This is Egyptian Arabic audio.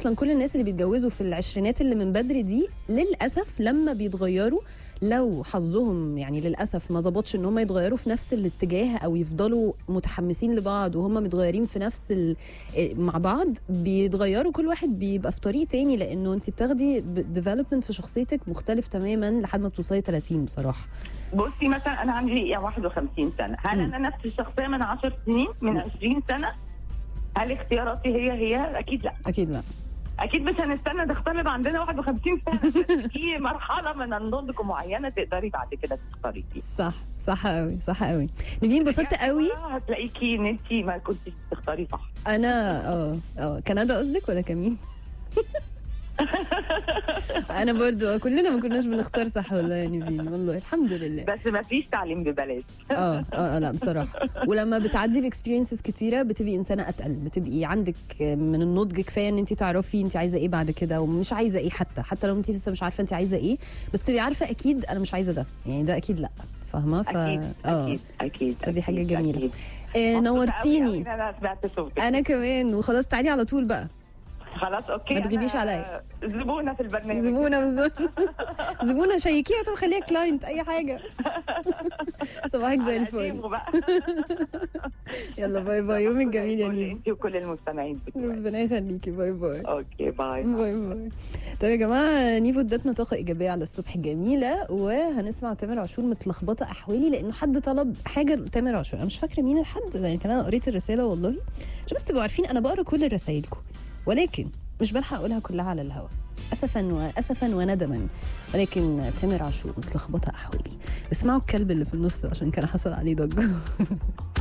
اصلا كل الناس اللي بيتجوزوا في العشرينات اللي من بدري دي للاسف لما بيتغيروا لو حظهم يعني للاسف ما ظبطش ان هم يتغيروا في نفس الاتجاه او يفضلوا متحمسين لبعض وهم متغيرين في نفس ال... مع بعض بيتغيروا كل واحد بيبقى في طريق تاني لانه انت بتاخدي ديفلوبمنت في شخصيتك مختلف تماما لحد ما بتوصلي 30 بصراحه بصي مثلا انا عندي يعني 51 سنه هل مم. انا نفس الشخصيه من 10 سنين من 20 سنه هل اختياراتي هي هي اكيد لا اكيد لا اكيد مش هنستنى نختار يبقى عندنا 51 سنه بس في مرحله من النضج معينه تقدري بعد كده تختاري فيها صح صح قوي صح قوي نيفين انبسطت قوي هتلاقيكي ان انت ما كنتيش بتختاري صح انا اه اه كندا قصدك ولا كمين انا برضو آه، كلنا ما كناش بنختار صح والله يا نيفين والله الحمد لله بس ما فيش تعليم ببلاش اه اه آه، لا بصراحه ولما بتعدي باكسبيرينسز كتيره بتبقي انسانه اتقل بتبقي عندك من النضج كفايه ان انت تعرفي انت عايزه ايه بعد كده ومش عايزه ايه حتى حتى لو انت لسه مش عارفه انت عايزه ايه بس تبقي عارفه اكيد انا مش عايزه ده يعني ده اكيد لا فاهمه ف اكيد اه اكيد اكيد فدي حاجة أكيد، جميلة. أكيد. آه، مبسوطة أوي نورتيني أوي إن انا سمعت صوتك انا كمان وخلاص تعالي على طول بقى خلاص اوكي ما تغيبيش أنا عليا. زبونه في البرنامج زبونه بالظبط زبونه شيكيها طب خليها كلاينت اي حاجه صباحك زي على الفل قديمه بقى يلا باي باي يومك جميل يا نيفين انت وكل المستمعين بتوعك ربنا يخليكي باي باي اوكي باي باي باي طيب يا جماعه نيفو ادتنا طاقه ايجابيه على الصبح جميله وهنسمع تامر عاشور متلخبطه احوالي لانه حد طلب حاجه تامر عاشور انا مش فاكره مين الحد يعني كان انا قريت الرساله والله عشان بس تبقوا عارفين انا بقرا كل رسايلكم ولكن مش بلحق اقولها كلها على الهوا اسفا واسفا وندما ولكن تامر عاشور متلخبطه احوالي اسمعوا الكلب اللي في النص عشان كان حصل عليه ضجه